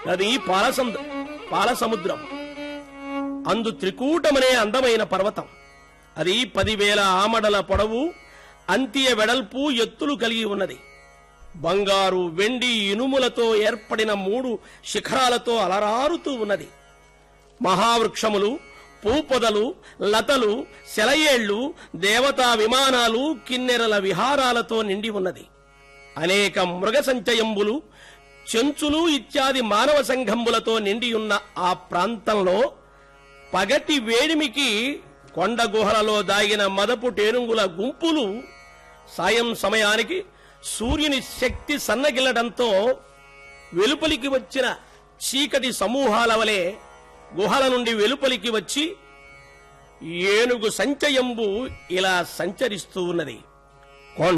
అది పాలసముద్ర పాలసముద్రం అందు త్రికూటమనే అందమైన పర్వతం అది పదివేల ఆమడల పొడవు అంత్య వెడల్పు ఎత్తులు కలిగి ఉన్నది బంగారు వెండి ఇనుములతో ఏర్పడిన మూడు శిఖరాలతో అలరారుతూ ఉన్నది మహావృక్షములు పూపొదలు లతలు సెలయేళ్లు దేవతా విమానాలు కిన్నెరల విహారాలతో నిండి ఉన్నది అనేక మృగ సంచయంబులు చెంచులు ఇత్యాది మానవ సంఘంబులతో నిండి ఉన్న ఆ ప్రాంతంలో పగటి వేడిమికి కొండ గుహలలో దాగిన మదపు టేనుగుల గుంపులు సాయం సమయానికి సూర్యుని శక్తి సన్నగిల్లడంతో వెలుపలికి వచ్చిన చీకటి సమూహాల వలె గుహల నుండి వెలుపలికి వచ్చి ఏనుగు సంచయంబు ఇలా సంచరిస్తూ ఉన్నది